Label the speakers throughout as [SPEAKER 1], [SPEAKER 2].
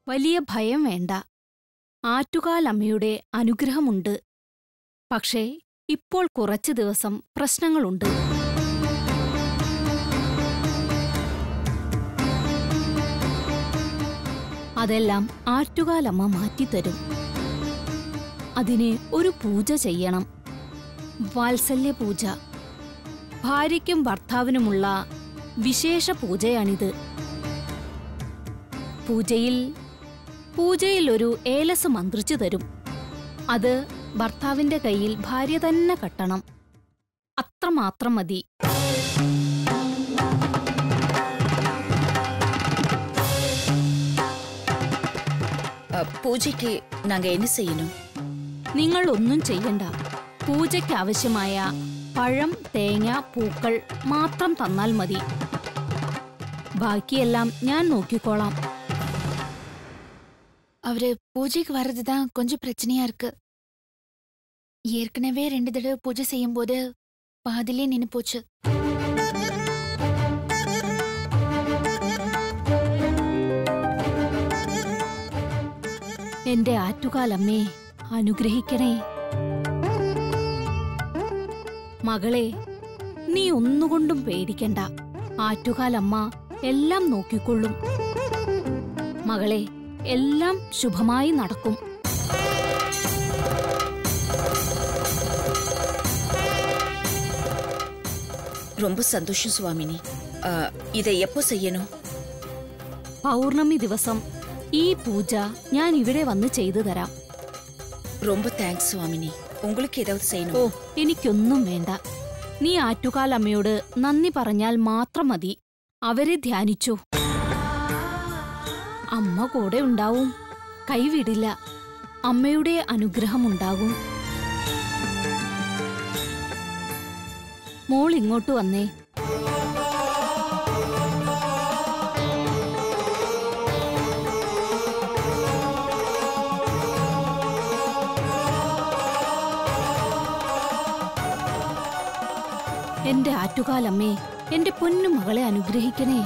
[SPEAKER 1] വലിയ ഭയം വേണ്ട ആറ്റുകാലമ്മയുടെ അനുഗ്രഹമുണ്ട് പക്ഷേ ഇപ്പോൾ കുറച്ചു ദിവസം പ്രശ്നങ്ങളുണ്ട് അതെല്ലാം ആറ്റുകാലമ്മ മാറ്റിത്തരും അതിന് ഒരു പൂജ ചെയ്യണം വാത്സല്യ പൂജ ഭാര്യയ്ക്കും ഭർത്താവിനുമുള്ള വിശേഷ പൂജയാണിത് പൂജയിൽ പൂജയിൽ ഒരു ഏലസ് മന്ത്രിച്ചു തരും അത് ഭർത്താവിന്റെ കയ്യിൽ ഭാര്യ തന്നെ കെട്ടണം അത്രമാത്രം മതി
[SPEAKER 2] அ, பூஜைக்கு நாங்க என்ன செய்யணும்
[SPEAKER 1] നിങ്ങൾ ഒന്നും ചെയ്യണ്ട പൂജയ്ക്ക് ആവശ്യമായ പഴം തേങ്ങ പൂക്കൾ മാത്രം തന്നാൽ മതി ബാക്കിയെല്ലാം ഞാൻ നോക്കിക്കോളാം
[SPEAKER 3] அவரு பூஜைக்கு வர்றதுதான் கொஞ்சம் பிரச்சனையா இருக்கு ஏற்கனவே ரெண்டு தடவை பூஜை செய்யும் போது பாதிலே நின்னு போச்சு
[SPEAKER 1] എന്റെ ആറ്റുകാലമ്മേ അനുഗ്രഹിക്കണേ മകളെ നീ ഒന്നുകൊണ്ടും പേടിക്കണ്ട ആറ്റുകാലമ്മ എല്ലാം നോക്കിക്കൊള്ളും മകളെ എല്ലാം ശുഭമായി നടക്കും
[SPEAKER 2] ரொம்ப சந்தோஷம் சுவாமினி அ, இதை எப்போ செய்யணும்
[SPEAKER 1] പൗർണമി ദിവസം ഈ പൂജ ഞാൻ ഇവിടെ വന്ന് ചെയ്തു തരാം
[SPEAKER 2] ரொம்ப தேங்க்ஸ் சுவாமினி உங்களுக்கு ஏதாவது
[SPEAKER 1] ഓ
[SPEAKER 2] செய்யணும்
[SPEAKER 1] എനിക്കൊന്നും വേണ്ട നീ ആറ്റുകാലമ്മയോട് നന്ദി പറഞ്ഞാൽ മാത്രം മതി അവരെ ധ്യാനിച്ചു അമ്മ കൂടെ ഉണ്ടാവും കൈവിടില്ല അമ്മയുടെ അനുഗ്രഹമുണ്ടാകും മോൾ ഇങ്ങോട്ട് വന്നേ എന്റെ ആറ്റുകാലമ്മേ എന്റെ പൊന്നു മകളെ അനുഗ്രഹിക്കണേ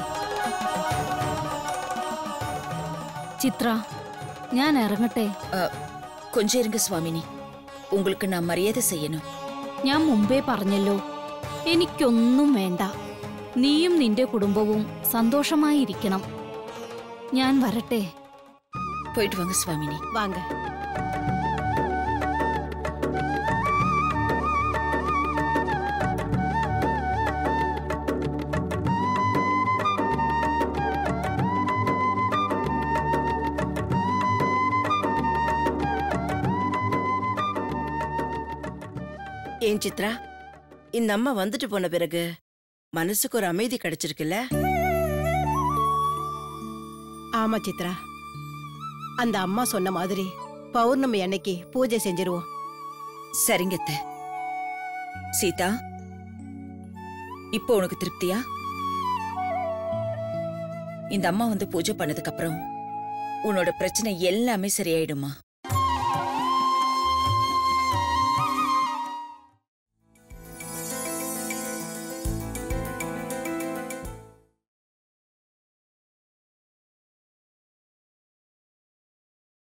[SPEAKER 1] ചിത്ര ഞാൻ ഇറങ്ങട്ടെ
[SPEAKER 2] அ, கொஞ்சம் இருங்க சுவாமினி உங்களுக்கு நான் மரியாதை செய்யணும்
[SPEAKER 1] ഞാൻ മുമ്പേ പറഞ്ഞല്ലോ എനിക്കൊന്നും വേണ്ട നീയും നിന്റെ കുടുംബവും സന്തോഷമായിരിക്കണം ഞാൻ വരട്ടെ
[SPEAKER 2] போயிட்டு வாங்க சுவாமினி
[SPEAKER 4] வாங்க ஏன் சித்ரா இந்த அம்மா வந்துட்டு போன பிறகு மனசுக்கு ஒரு அமைதி கிடைச்சிருக்குல்ல ஆமா சித்ரா அந்த அம்மா சொன்ன மாதிரி பௌர்ணமி அன்னைக்கு பூஜை செஞ்சிருவோம்
[SPEAKER 2] சரிங்க அத்தை. சீதா இப்போ உனக்கு திருப்தியா இந்த அம்மா வந்து பூஜை பண்ணதுக்கு அப்புறம் உன்னோட பிரச்சனை எல்லாமே சரியாயிடுமா